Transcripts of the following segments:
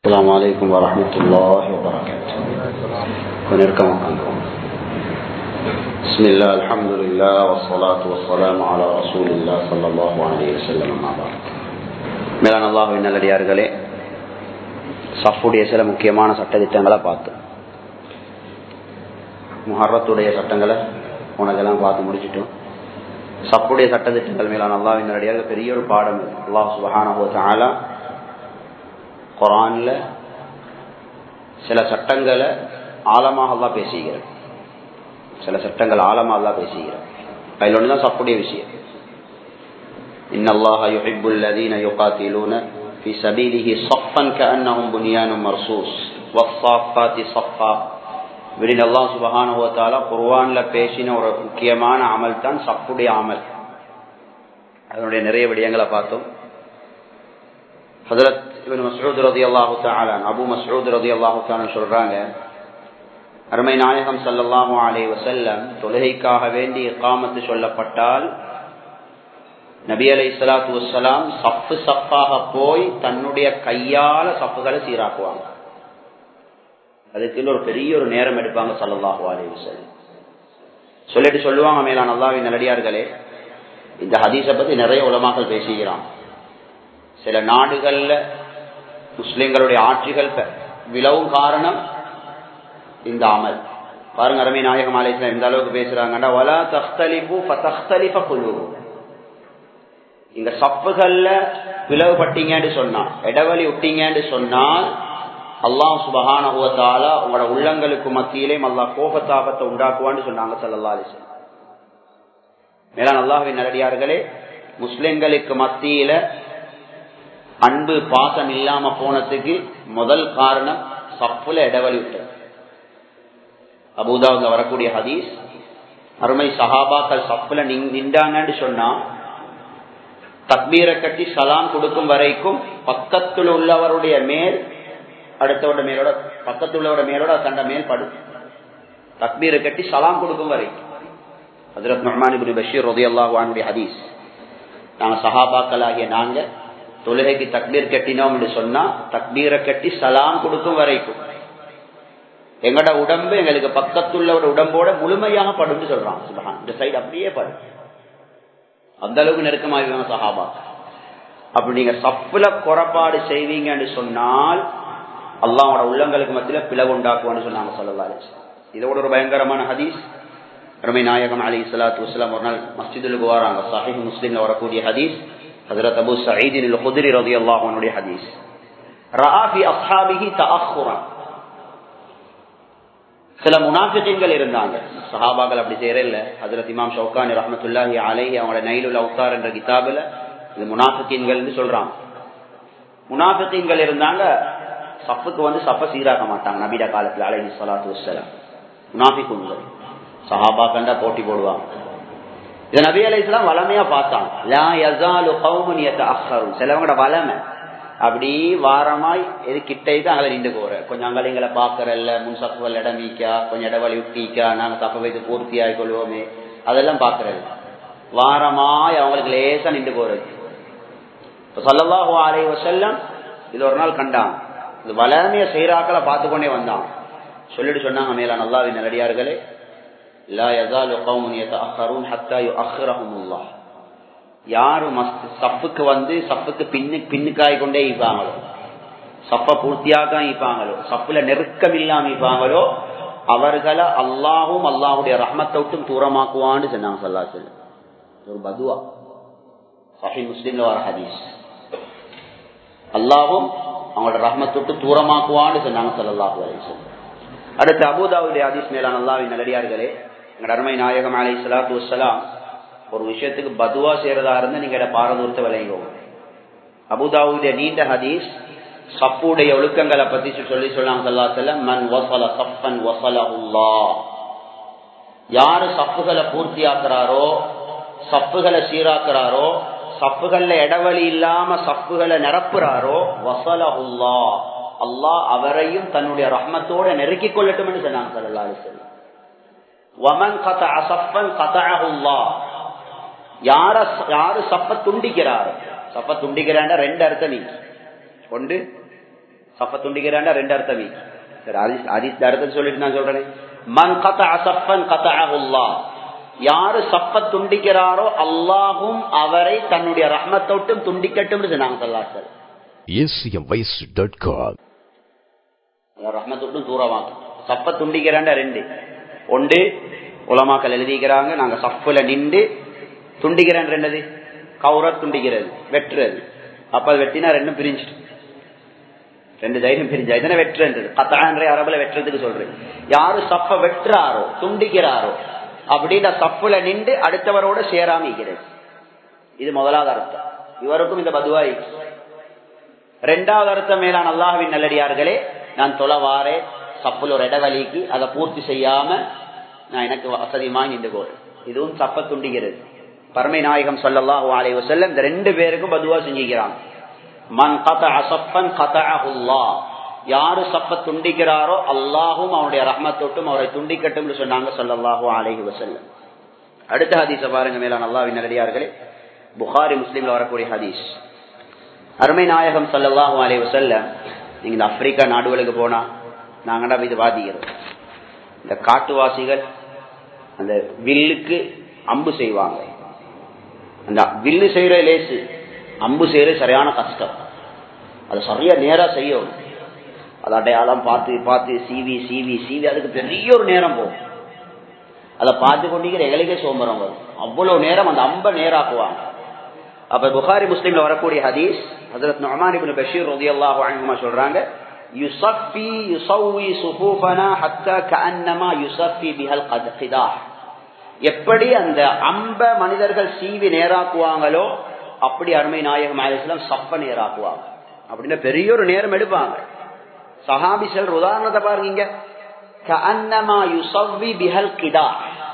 السلام عليكم ورحمة الله وبركاته ونركم بسم الله الحمد لله والصلاة والسلام على رسول الله صلى الله عليه وسلم ما بعد மேலான அல்லாஹுவின் நல்லடியார்களே சஃப்புடைய சில முக்கியமான சட்டத்திட்டங்களை பார்த்தோம் முஹர்ரத்துடைய சட்டங்களை உனக்கெல்லாம் பார்த்து முடிச்சிட்டோம் சப்புடைய சட்டத்திட்டங்கள் மேலான அல்லாவின் நல்லடியார்கள் பெரிய ஒரு பாடம் அல்லாஹ் சுபஹான குரான்ல சில சட்டங்களை ஆழமாக அல்லா பேசுகிறார் சில சட்டங்கள் ஆழமாக அல்லா பேசுகிறார் அதில் ஒன்றுதான் சப்புடைய விஷயம் إن الله يحب الذين يقاتلون في سبيله صفا كأنهم بنيان مرصوص والصافات صفا இப்படின்னு அல்லா சுபஹானுவத்தால குர்வான்ல பேசின ஒரு முக்கியமான அமல் தான் சப்புடைய அமல் அதனுடைய நிறைய விடயங்களை பார்த்தோம் ஹசரத் இவன் மசூத் ரதி அல்லாஹு தாலான் அபு மசூத் ரதி அல்லாஹு தாலான் சொல்றாங்க அருமை நாயகம் சல்லாஹு அலே வசல்லம் தொழுகைக்காக வேண்டி காமத்து சொல்லப்பட்டால் நபி அலை சலாத்து வசலாம் சப்பு சப்பாக போய் தன்னுடைய கையால சப்புகளை சீராக்குவாங்க அதுக்கு ஒரு பெரிய ஒரு நேரம் எடுப்பாங்க சல்லாஹு அலே வசல்லம் சொல்லிட்டு சொல்லுவாங்க மேலான அல்லாவின் நல்லடியார்களே இந்த ஹதீஸை பத்தி நிறைய உலமாக்கள் பேசுகிறான் சில நாடுகள்ல முஸ்லிம்களுடைய ஆட்சிகள் விளவும் காரணம் இந்த அமல் பாருங்க அரமே நாயகம் ஆலயத்தில் இந்த அளவுக்கு பேசுறாங்கடா வலா தஸ்தலிபு தஸ்தலிப குழு இங்க சப்புகள்ல பிளவுபட்டீங்கன்னு சொன்னா இடவழி விட்டீங்கன்னு சொன்னால் அல்லாஹ் சுபகானுவத்தால உங்களோட உள்ளங்களுக்கு மத்தியிலே அல்லா கோபத்தாபத்தை உண்டாக்குவான்னு சொன்னாங்க சல்லா அலிசன் மேலான அல்லாஹின் நல்லடியார்களே முஸ்லிம்களுக்கு மத்தியில அன்பு பாசம் இல்லாம போனதுக்கு முதல் காரணம் சப்புல இடவழி விட்டது அபுதாவுல வரக்கூடிய ஹதீஸ் அருமை சஹாபாக்கள் சப்புல நின்றாங்கன்னு சொன்னா தக்பீரை கட்டி சலாம் கொடுக்கும் வரைக்கும் பக்கத்தில் உள்ளவருடைய மேல் அடுத்தவட மேலோட பக்கத்தில் உள்ளவட மேலோட தண்ட மேல் படு தக்பீரை கட்டி சலாம் கொடுக்கும் வரைக்கும் ஹசரத் நஹ்மான் பஷீர் ரதி அல்லாஹானுடைய ஹதீஸ் நாங்க சஹாபாக்கள் ஆகிய நாங்க தொழுகைக்கு தக்பீர் கட்டினோம் என்று சொன்னா தக்பீரை கட்டி சலாம் கொடுக்கும் வரைக்கும் எங்கட உடம்பு எங்களுக்கு பக்கத்துள்ள ஒரு உடம்போட முழுமையாக படும் சொல்றான் சுபஹான் இந்த சைடு அப்படியே படும் அந்த அளவுக்கு நெருக்கமாக சஹாபா அப்படி நீங்க சப்புல குறைபாடு செய்வீங்கன்னு சொன்னால் அல்லாவோட உள்ளங்களுக்கு மத்தியில பிளவு உண்டாக்குவான்னு சொன்னாங்க சொல்லலாம் இதோட ஒரு பயங்கரமான ஹதீஸ் ரமை நாயகம் அலி சலாத்து வஸ்லாம் ஒரு நாள் மஸ்ஜிதுக்கு வராங்க சாஹிப் முஸ்லீம்ல வரக்கூடிய ஹதீஸ் ஹசரத் அபு சயீதின் குதிரி ரதி அல்லாஹனுடைய ஹதீஸ் ராஃபி அஸ்ஹாபிஹி தஅخுரன் சில முனாஃபிகீன்கள் இருந்தாங்க சஹாபாக்கள் அப்படி செய்யற இல்ல ஹஜரத் இமாம் ஷவுகானி ரஹமத்துல்லாஹி அலைஹி அவங்களோட நைலுல் அவுத்தார் என்ற கிதாபில் இது முனாஃபிகீன்கள் சொல்றாங்க முனாஃபிகீன்கள் இருந்தாங்க சப்புக்கு வந்து சப்ப சீராக்க மாட்டாங்க நபீட காலத்துல அலைஹி ஸலாத்து வஸ்ஸலாம் முனாஃபிகுன்கள் சஹாபாக்கண்டா போட்டி போடுவாங்க இதை நபி அலை இஸ்லாம் வளமையா பார்த்தாங்க லா யஸாலு கௌமுன் யதஅخرون சிலவங்களோட வளமை அப்படி வாரமாய் எது கிட்டைக்கு அங்கே நின்று போற கொஞ்சம் அங்கலைங்களை பாக்குறல்ல முன் சப்புகள் இடம் நீக்கா கொஞ்சம் இடவழி விட்டிக்கா நாங்க தப்ப வைத்து பூர்த்தி ஆகிக்கொள்வோமே அதெல்லாம் பாக்குறது வாரமாய் அவங்களுக்கு லேசா நின்று போறது இப்ப சொல்லலாஹு ஆலை வசல்லம் இது ஒரு நாள் கண்டான் இது வளமைய செய்யறாக்களை பார்த்து கொண்டே வந்தான் சொல்லிட்டு சொன்னாங்க மேல நல்லாவின் நல்லடியார்களே லா யசாலு கௌமுன் யதஅخرون حتى يؤخرهم الله யாரு சப்புக்கு வந்து சப்புக்கு பின்னு பின்னுக்காய் கொண்டே இருப்பாங்களோ சப்ப பூர்த்தியாக இருப்பாங்களோ சப்புல நெருக்கம் இல்லாம இருப்பாங்களோ அவர்களை அல்லாவும் அல்லாவுடைய ரஹ்மத்தை விட்டும் தூரமாக்குவான்னு சொன்னாங்க சல்லா சொல்லு ஒரு பதுவா சஹி முஸ்லீம்ல வர ஹதீஸ் அல்லாவும் அவங்களோட ரஹ்மத்தை விட்டு தூரமாக்குவான்னு சொன்னாங்க சல்லாஹூ அலிசன் அடுத்து அபுதாவுடைய ஹதீஸ் மேலான அல்லாவின் நல்லடியார்களே எங்களோட அருமை நாயகம் அலை சலாத்து வசலாம் ஒரு விஷயத்துக்கு பதுவா செய்யறதா இருந்தா நீங்க பாரதூரத்தை விளையுவோம் அபுதாவுடைய நீண்ட ஹதீஸ் சப்புடைய ஒழுக்கங்களை பத்தி சொல்லி சொல்லாங்க சொல்லா செல்ல மன் வசல சப்பன் வசல உள்ளா யாரு சப்புகளை பூர்த்தியாக்குறாரோ சப்புகளை சீராக்குறாரோ சப்புகள்ல இடவழி இல்லாம சப்புகளை நிரப்புறாரோ வசல உள்ளா அல்லாஹ் அவரையும் தன்னுடைய ரஹ்மத்தோட நெருக்கிக் கொள்ளட்டும் சொன்னாங்க சல்லா அலிசல்லம் வமன் கத அசப்பன் கதஅஹுல்லா யார யாரு சப்ப துண்டிக்கிறார் சப்ப துண்டிக்கிறான் ரெண்டு அர்த்தம் நீ ஒன்று சப்ப துண்டிக்கிறாண்டா ரெண்டு அர்த்தம் சரி ஹதீஸ் ஹதீஸ் அர்த்தம் சொல்லிட்டு நான் சொல்றேன் மன் கத சப்பன் கதஅஹுல்லா யாரு சப்ப துண்டிக்கிறாரோ அல்லாஹும் அவரை தன்னுடைய ரஹ்மத்தோட்டும் துண்டிக்கட்டும் சொன்னாங்க சல்லாசல் acmvoice.com ரஹ்மத்தோட்டும் தூரவாங்க சப்ப துண்டிக்கிறாண்டா ரெண்டு ஒன்று உலமாக்கள் எழுதிக்கிறாங்க நாங்க சப்புல நின்று துண்டிக்கிறேன் ரெண்டது கவுர துண்டிக்கிறது வெட்டுறது அப்ப அது வெட்டினா ரெண்டும் பிரிஞ்சிட்டு ரெண்டு தைரியம் பிரிஞ்சா இதனை வெட்டுறது கத்தான்ற அரபுல வெட்டுறதுக்கு சொல்றேன் யாரு சப்ப வெட்டுறாரோ துண்டிக்கிறாரோ அப்படின்ற சப்புல நின்று அடுத்தவரோட சேராமிக்கிறது இது முதலாவது அர்த்தம் இவருக்கும் இந்த பதுவாய் ரெண்டாவது அர்த்தம் மேலான அல்லாஹ்வின் நல்லடியார்களே நான் தொலைவாரே சப்புல ஒரு இடவலிக்கு அதை பூர்த்தி செய்யாம நான் எனக்கு வசதியமாக நின்று போறேன் இதுவும் சப்ப துண்டிக்கிறது பரமை நாயகம் சொல்லல்லாஹு அலைஹி வஸல்லம் இந்த ரெண்டு பேருக்கும் பதுவா செஞ்சுக்கிறாங்க மன் கதஅ சப்பன் கதஅஹுல்லா யாரு சப்ப துண்டிக்கிறாரோ அல்லாஹும் அவனுடைய ரஹ்மத்தொட்டும் அவரை துண்டிக்கட்டும் சொன்னாங்க சொல்லல்லாஹு அலைஹி வஸல்லம் அடுத்த ஹதீஸ பாருங்க மேலான அல்லாஹ்வின் நல்லடியார்களே புகாரி முஸ்லீம்ல வரக்கூடிய ஹதீஸ் அருமை நாயகம் சல்லல்லாஹு அலைஹி வஸல்லம் நீங்க இந்த ஆப்பிரிக்கா நாடுகளுக்கு போனா நாங்கடா இது வாதிக்கிறோம் இந்த காட்டுவாசிகள் அந்த வில்லுக்கு அம்பு செய்வாங்க அந்த வில்லு செய்யற லேசு அம்பு செய்யற சரியான கஷ்டம் அதை சரியா நேரா செய்யணும் அது அடையாளம் பார்த்து பார்த்து சீவி சீவி சீவி அதுக்கு பெரிய ஒரு நேரம் போகும் அதை பார்த்து கொண்டிருக்கிற எங்களுக்கே சோம்பரம் வரும் அவ்வளவு நேரம் அந்த அம்பை நேராக்குவாங்க அப்ப புகாரி முஸ்லீம்ல வரக்கூடிய ஹதீஸ் ஹசரத் நொமான் இப்னு பஷீர் ரலியல்லாஹு அன்ஹுமா சொல்றாங்க யுஸஃபி யுஸவ்வி சுஃபூஃபனா ஹத்தா கஅன்னமா யுஸஃபி பிஹல் கிதாஹ் எப்படி அந்த அம்ப மனிதர்கள் சீவி நேராக்குவாங்களோ அப்படி அருமை நாயகம் அலிஸ்லாம் சப்ப நேராக்குவாங்க அப்படின்னு பெரிய ஒரு நேரம் எடுப்பாங்க சஹாபி செல்ற உதாரணத்தை பாருங்க கஅன்னமா யுஸவ்வி பிஹல் கிதாஹ்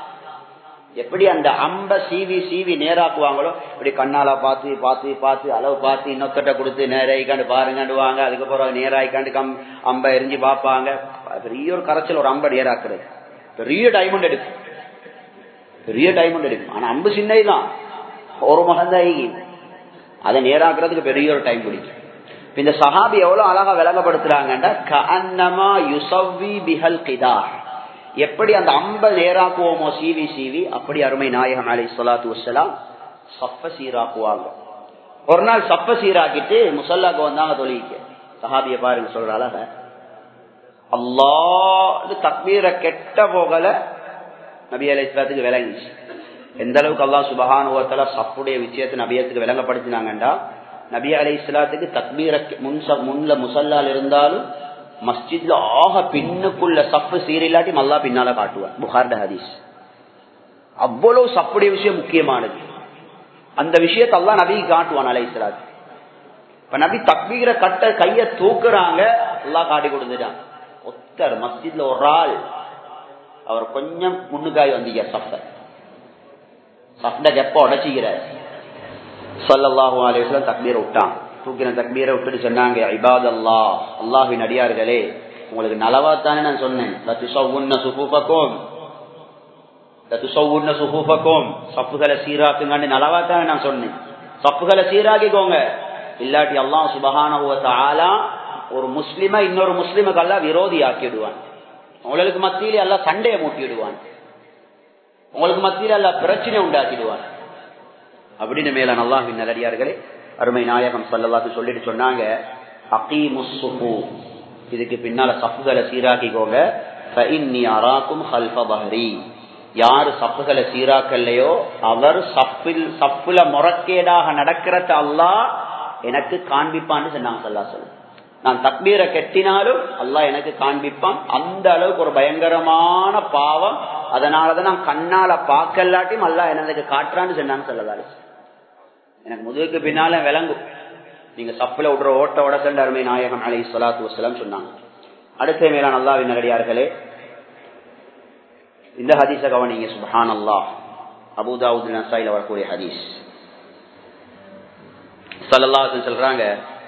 எப்படி அந்த அம்ப சீவி சீவி நேராக்குவாங்களோ இப்படி கண்ணால பார்த்து பார்த்து பார்த்து அளவு பார்த்து இன்னொத்தட்ட கொடுத்து நேராயிக்காண்டு பாருங்கண்டுவாங்க அதுக்கப்புறம் நேராயிக்காண்டு கம் அம்ப எரிஞ்சு பார்ப்பாங்க பெரிய ஒரு கரைச்சல் ஒரு அம்ப நேராக்குறது பெரிய டைமண்ட் எடுக்கும் பெரிய டைமண்ட் எடுக்கும் ஆனா அம்பு சின்னதுதான் ஒரு மகந்தாயி அதை நேராக்குறதுக்கு பெரிய ஒரு டைம் பிடிக்கும் இந்த சஹாபி எவ்வளவு அழகா விளங்கப்படுத்துறாங்கன்னா கஅன்னமா யுசவ்வி பிஹல் கிதா எப்படி அந்த அம்ப நேராக்குவோமோ சீவி சீவி அப்படி அருமை நாயகம் அலை சொல்லாத்து வசலாம் சப்ப சீராக்குவாங்க ஒரு நாள் சப்ப சீராக்கிட்டு முசல்லாக்கு வந்தாங்க தொழிலுக்கு சஹாபிய பாருங்க சொல்ற அழக அல்லா தக்மீரை கெட்ட போகல நபி அலை இஸ்லாத்துக்கு விளங்கிச்சு எந்த அளவுக்கு அல்லா சுபகானுவத்துல சப்புடைய விஷயத்தை நபியத்துக்கு விளங்கப்படுத்தினாங்கண்டா நபி அலை இஸ்லாத்துக்கு தக்மீர முன் முன்ல முசல்லால் இருந்தாலும் மஸ்ஜித்ல ஆக பின்னுக்குள்ள சப்பு சீரில்லாட்டி மல்லா பின்னால காட்டுவார் புகார்ட ஹதீஸ் அவ்வளவு சப்புடைய விஷயம் முக்கியமானது அந்த விஷயத்தை எல்லாம் நபி காட்டுவான் அலை இஸ்லாத் இப்ப நபி தக்பீர கட்ட கைய தூக்குறாங்க எல்லாம் காட்டி கொடுத்துட்டான் ஒத்தர் மஸ்ஜித்ல ஒரு ஆள் அவர் கொஞ்சம் முன்னுக்காய் வந்தீங்க சஃப சஃப்ட கெப்ப உடச்சிக்கிறார் சல்லாஹூ அலிஸ்லாம் தக்பீரை விட்டான் தூக்கின தக்பீரை விட்டுட்டு சொன்னாங்க இபாத் அல்லா அல்லாஹின் அடியார்களே உங்களுக்கு நலவாத்தானே நான் சொன்னேன் சுபூபக்கும் சுபூபக்கும் சப்புகளை சீராக்குங்கன்னு நலவாத்தானே நான் சொன்னேன் சப்புகளை சீராக்கிக்கோங்க இல்லாட்டி அல்லாஹ் சுபகான ஒரு முஸ்லிம இன்னொரு முஸ்லிமுக்கு எல்லாம் விரோதி ஆக்கிடுவான் உங்களுக்கு மத்தியிலே எல்லாம் சண்டையை மூட்டிடுவான் உங்களுக்கு மத்தியில எல்லாம் பிரச்சனை உண்டாக்கிடுவான் அப்படின்னு மேல நல்லாவின் நல்லடியார்களே அருமை நாயகம் சல்லல்லாத்து சொல்லிட்டு சொன்னாங்க அகீமுசுஹு இதுக்கு பின்னால சப்புகளை சீராக்கிக்கோங்க யாரு சப்புகளை சீராக்கல்லையோ அவர் சப்பில் சப்புல முறக்கேடாக நடக்கிறத அல்லா எனக்கு காண்பிப்பான்னு சொன்னாங்க சல்லா சொல்லு நான் தக்பீரை கெட்டினாலும் அல்லாஹ் எனக்கு காண்பிப்பான் அந்த அளவுக்கு ஒரு பயங்கரமான பாவம் அதனாலதான் நான் கண்ணால பார்க்கலாட்டியும் அல்லாஹ் எனக்கு காட்டுறான்னு சொன்னாங்க சொல்லதாலு எனக்கு முதுகுக்கு பின்னால விளங்கும் நீங்க சப்புல விடுற ஓட்ட உடசல் அருமை நாயகம் அலை சொலாத்து வசலாம் சொன்னாங்க அடுத்த மேலான அல்லாவின் நகடியார்களே இந்த ஹதீஸ கவனிங்க சுபஹான் அல்லாஹ் அபுதாவுத் நசாயில வரக்கூடிய ஹதீஸ் சல்லல்லா சொல்றாங்க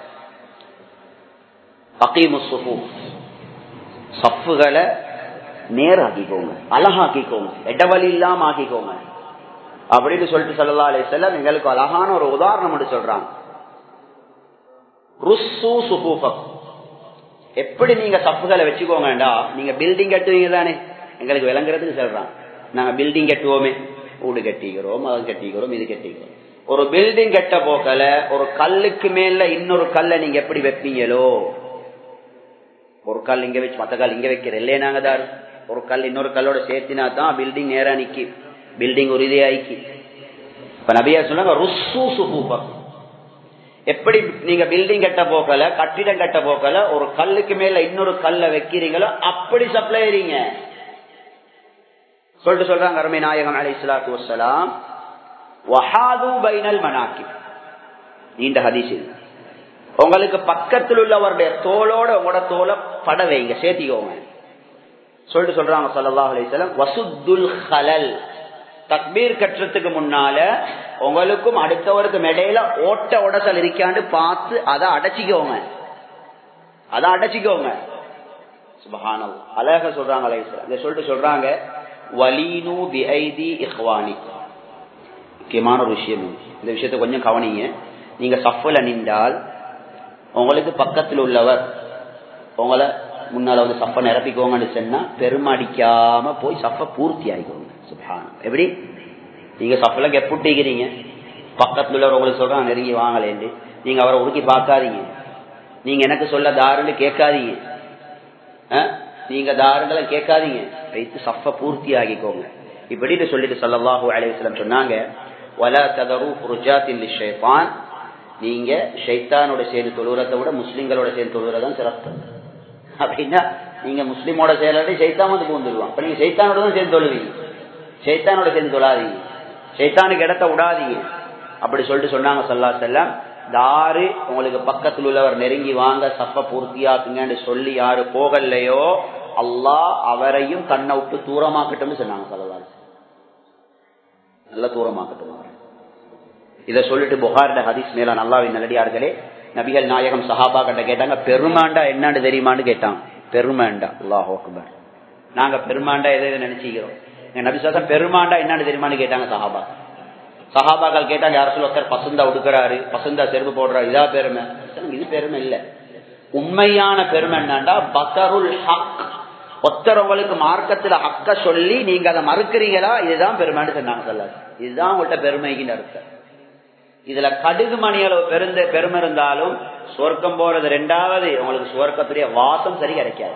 சப்புகளை நேராக்கிக்கோங்க அழகாக்கிக்கோங்க இடவழி இல்லாம ஆக்கிக்கோங்க அப்படின்னு சொல்லிட்டு சொல்லலா அலே செல்லம் எங்களுக்கு அழகான ஒரு உதாரணம் சொல்றாங்க எப்படி நீங்க சப்புகளை வச்சுக்கோங்கடா நீங்க பில்டிங் கட்டுவீங்க தானே எங்களுக்கு விளங்குறதுக்கு சொல்றான் நாங்க பில்டிங் கட்டுவோமே வீடு கட்டிக்கிறோம் அது கட்டிக்கிறோம் இது கட்டிக்கிறோம் ஒரு பில்டிங் கட்ட போக்கல ஒரு கல்லுக்கு மேல இன்னொரு கல்லை நீங்க எப்படி வைப்பீங்களோ ஒரு கல் இங்க வச்சு மத்த கல் இங்க வைக்கிற இல்லையே நாங்க தான் ஒரு கல் இன்னொரு கல்லோட சேர்த்தினா தான் பில்டிங் நேரா நிக்கி பில்டிங் ஒரு இதே ஆயிக்கி இப்ப நபியா சொன்னாங்க ருசு சுபூபம் எப்படி நீங்க பில்டிங் கட்ட போக்கல கட்டிடம் கட்ட போக்கல ஒரு கல்லுக்கு மேல இன்னொரு கல்ல வைக்கிறீங்களோ அப்படி சப்ளைறீங்க சொல்லிட்டு சொல்றாங்க அருமை நாயகம் அலி இஸ்லாத்து வசலாம் வஹாது பைனல் மனாக்கி நீண்ட ஹதீஸ் உங்களுக்கு பக்கத்தில் உள்ளவருடைய தோளோட உங்களோட தோலை பட வைங்க சேர்த்திக்கோங்க சொல்லிட்டு சொல்றாங்க சல்லாஹ் அலிஸ்லாம் வசுத்துல் ஹலல் தக்பீர் கட்டுறதுக்கு முன்னால உங்களுக்கும் அடுத்தவருக்கும் இடையில ஓட்ட உடசல் இருக்கான்னு பார்த்து அதை அடைச்சிக்கோங்க அதை அடைச்சிக்கோங்க சுபஹானல் அழக சொல்றாங்க இதை சொல்லிட்டு சொல்றாங்க வலீனு பிஐதி இஹ்வானி முக்கியமான ஒரு விஷயம் இந்த விஷயத்த கொஞ்சம் கவனிங்க நீங்க சஃபல நின்றால் உங்களுக்கு பக்கத்தில் உள்ளவர் உங்களை முன்னால வந்து சப்ப நிரப்பிக்கோங்கன்னு சொன்னா பெருமடிக்காம போய் சப்ப பூர்த்தி ஆகிக்கோங்க சுபானம் எப்படி நீங்க சஃபல கெப்புட்டிக்கிறீங்க பக்கத்துல உள்ளவர் உங்களுக்கு சொல்றாங்க நெருங்கி வாங்கலேண்டு நீங்க அவரை உருக்கி பார்க்காதீங்க நீங்க எனக்கு சொல்ல தாருன்னு கேட்காதீங்க நீங்க தாருங்களை கேட்காதீங்க வைத்து சஃப பூர்த்தி ஆகிக்கோங்க இப்படின்னு சொல்லிட்டு சல்லாஹூ அலைவசலம் சொன்னாங்க வல ததரு புருஜாத்தின் ஷேப்பான் நீங்க ஷைத்தானோட சேர்ந்து தொழுறதை விட முஸ்லிம்களோட சேர்ந்து தொழுறதான் சிறப்பு அப்படின்னா நீங்க முஸ்லீமோட சேர்ந்து சைத்தான் வந்து பூந்துருவான் அப்ப நீங்க சைத்தானோட தான் சேர்ந்து தொழுவீங்க சைத்தானோட சேர்ந்து தொழாதீங்க சைத்தானுக்கு இடத்த விடாதீங்க அப்படி சொல்லிட்டு சொன்னாங்க சொல்லா செல்லம் யாரு உங்களுக்கு பக்கத்தில் உள்ளவர் நெருங்கி வாங்க சப்ப பூர்த்தியாக்குங்கன்னு சொல்லி யாரு போகலையோ அல்லாஹ் அவரையும் கண்ணை விட்டு தூரமாக்கட்டும் சொன்னாங்க சொல்லலாம் நல்ல தூரமாக்கட்டும் இதை சொல்லிட்டு புகாரிட ஹதீஸ் மேல நல்லாவின் நல்லடியார்களே நபிகள் நாயகம் சஹாபா கிட்ட கேட்டாங்க பெருமாண்டா என்னன்னு தெரியுமான்னு கேட்டாங்க பெருமாண்டா அல்லாஹ் அக்பர் நாங்க பெருமாண்டா எதை நினைச்சுக்கிறோம் நபி சாசா பெருமாண்டா என்னன்னு தெரியுமான்னு கேட்டாங்க சஹாபா சஹாபாக்கள் கேட்டாங்க யார சொல்ல ஒருத்தர் பசந்தா உடுக்கிறாரு பசந்தா செருப்பு போடுறாரு இதா பெருமை இது பெருமை இல்ல உண்மையான பெருமை என்னண்டா பக்கருல் ஹக் ஒத்தரவங்களுக்கு மார்க்கத்துல ஹக்க சொல்லி நீங்க அதை மறுக்கிறீங்களா இதுதான் பெருமைன்னு சொன்னாங்க சொல்லாது இதுதான் உங்கள்கிட்ட பெருமைக்குன்னு அர்த்தம் இதுல கடுகு மணி அளவு பெருந்த பெருமை இருந்தாலும் சுவர்க்கம் போறது ரெண்டாவது உங்களுக்கு சுவர்க்கத்துடைய வாசம் சரி கிடைக்காது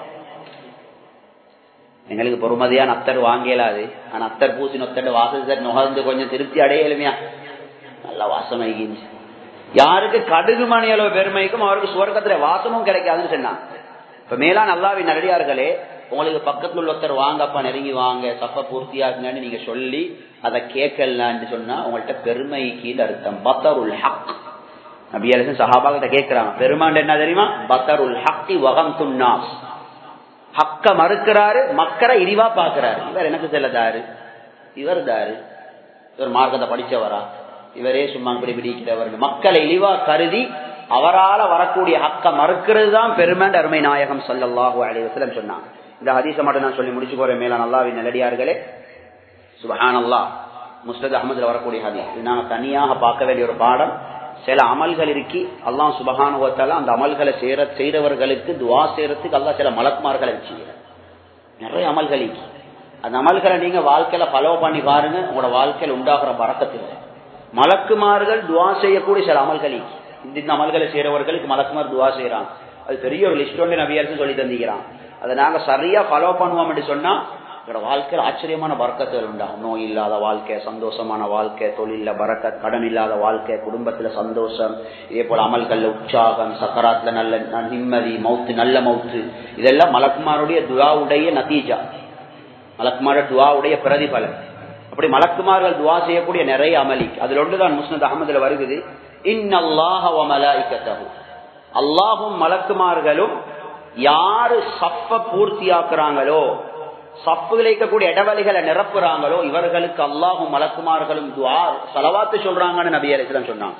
எங்களுக்கு பொறுமதியான அத்தர் வாங்கலாது ஆனா அத்தர் பூசி நொத்தட்டு வாசம் சரி நுகர்ந்து கொஞ்சம் திருப்தி அடைய எளிமையா நல்ல வாசம் ஆகிச்சு யாருக்கு கடுகு மணி அளவு பெருமைக்கும் அவருக்கு சுவர்க்கத்துல வாசமும் கிடைக்காதுன்னு சொன்னான் இப்ப மேலா நல்லாவின் நல்லடியார்களே உங்களுக்கு பக்கத்துல உள்ள ஒருத்தர் வாங்கப்பா நெருங்கி வாங்க சப்ப பூர்த்தியாகுங்கன்னு நீங்க சொல்லி அதை கேட்கலான்னு சொன்னா உங்கள்கிட்ட பெருமைக்கு அர்த்தம் பத்தருல் ஹக் நபியரசன் சஹாபாகிட்ட கேட்கிறாங்க பெருமாண்டு என்ன தெரியுமா பத்தருல் ஹக்கி வகம் துன்னாஸ் ஹக்க மறுக்கிறாரு மக்களை இழிவா பாக்குறாரு இவர் எனக்கு செல்லதாரு இவர் தாரு இவர் மார்க்கத்தை படிச்சவரா இவரே சும்மா இப்படி பிடிக்கிறவர் மக்களை இழிவா கருதி அவரால வரக்கூடிய ஹக்க மறுக்கிறது தான் பெருமாண்டு அருமை நாயகம் சல்லாஹூ அலைவசலம் சொன்னாங்க இந்த ஹதீச மட்டும் நான் சொல்லி முடிச்சு போறேன் மேல நல்லாவின் நல்லடியார்களே சுபஹான் அல்லா முஸ்தத் அகமதுல வரக்கூடிய ஹதீஸ் இது நாங்க தனியாக பார்க்க வேண்டிய ஒரு பாடம் சில அமல்கள் இருக்கி அல்லாஹ் சுபஹானுவத்தால அந்த அமல்களை செய்யற செய்யறவர்களுக்கு துவா செய்யறதுக்கு அல்லா சில மலக்குமார்களை வச்சுக்கிறார் நிறைய அமல்கள் இருக்கி அந்த அமல்களை நீங்க வாழ்க்கையில ஃபாலோ பண்ணி பாருங்க உங்களோட வாழ்க்கையில உண்டாகிற பறக்கத்தில் மலக்குமார்கள் துவா செய்யக்கூடிய சில அமல்கள் இருக்கி இந்த இந்த அமல்களை செய்யறவர்களுக்கு மலக்குமார் துவா செய்யறாங்க அது பெரிய ஒரு லிஸ்ட் ஒன்று நபியரசு சொல்லி தந்திக்கிறான் அதை நாங்க சரியா ஃபாலோ பண்ணுவோம் என்று சொன்னா எங்களோட வாழ்க்கையில் ஆச்சரியமான பறக்கத்துகள் உண்டாகும் நோய் இல்லாத வாழ்க்கை சந்தோஷமான வாழ்க்கை தொழில பறக்க கடன் இல்லாத வாழ்க்கை குடும்பத்துல சந்தோஷம் இதே போல அமல்கள்ல உற்சாகம் சக்கராத்துல நல்ல நிம்மதி மவுத்து நல்ல மவுத்து இதெல்லாம் மலக்குமாருடைய துவாவுடைய நதீஜா மலக்குமார துவாவுடைய பிரதிபலன் அப்படி மலக்குமார்கள் துவா செய்யக்கூடிய நிறைய அமலி அதுல ஒன்றுதான் முஸ்னத் அகமதுல வருகிறது இன்னல்லாஹ மலாய்க்கத்தகு அல்லாஹும் மலக்குமார்களும் யாரு சப்ப பூர்த்தியாக்குறாங்களோ சப்புகள் இருக்கக்கூடிய இடவழிகளை நிரப்புறாங்களோ இவர்களுக்கு அல்லாஹும் மலக்குமார்களும் துவா செலவாத்து சொல்றாங்கன்னு நபி அலிஸ்லாம் சொன்னாங்க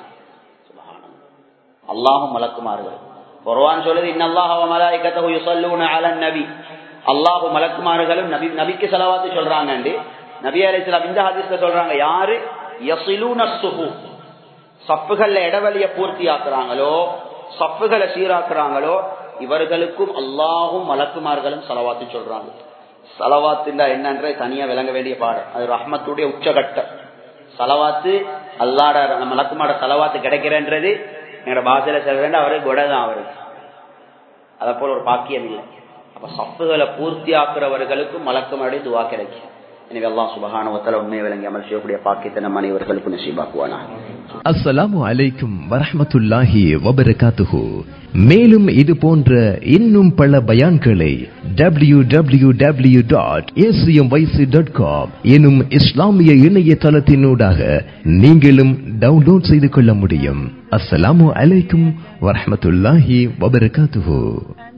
அல்லாஹும் மலக்குமார்கள் குர்வான் சொல்லுது இன்னல்லாஹ மலாய்க்கத்தகு யுசல்லூன அலன் நபி அல்லாஹு மலக்குமார்களும் நபி நபிக்கு செலவாத்து சொல்றாங்க நபி அலிஸ்லாம் இந்த ஹதீஸ்ல சொல்றாங்க யாரு யசிலூன சுஹு சப்புகள்ல இடவழிய பூர்த்தி ஆக்குறாங்களோ சப்புகளை சீராக்குறாங்களோ இவர்களுக்கும் அல்லாஹும் மலக்குமார்களும் சலவாத்து சொல்றாங்க சலவாத்துண்டா என்னன்ற தனியா விளங்க வேண்டிய பாடம் அது ரஹ்மத்துடைய உச்சகட்டம் சலவாத்து அல்லாட மலக்குமாட சலவாத்து கிடைக்கிறன்றது எங்களோட பாசையில சொல்றேன் அவருக்கு கொடை தான் அவருக்கு அதை போல ஒரு பாக்கியம் இல்லை அப்ப சப்புகளை பூர்த்தி ஆக்குறவர்களுக்கும் மலக்குமாடி துவா கிடைக்கும் எனவே எல்லாம் சுபகானவத்தில் உண்மை விளங்கி அமல் செய்யக்கூடிய பாக்கியத்தை நம் அனைவர்களுக்கும் நசீபாக்குவானா அஸ்ஸலாமு அலைக்கும் வரஹ்மத்துல்லாஹி வபரகாத்துஹு மேலும் இது போன்ற இன்னும் பல பயான்களை W W W dot dot com எனும் இஸ்லாமிய இணையதளத்தினூடாக நீங்களும் டவுன்லோட் செய்து கொள்ள முடியும் அஸ்ஸலாமு அலைக்கும் வரஹ்மத்துல்லாஹி வபரகாத்துஹு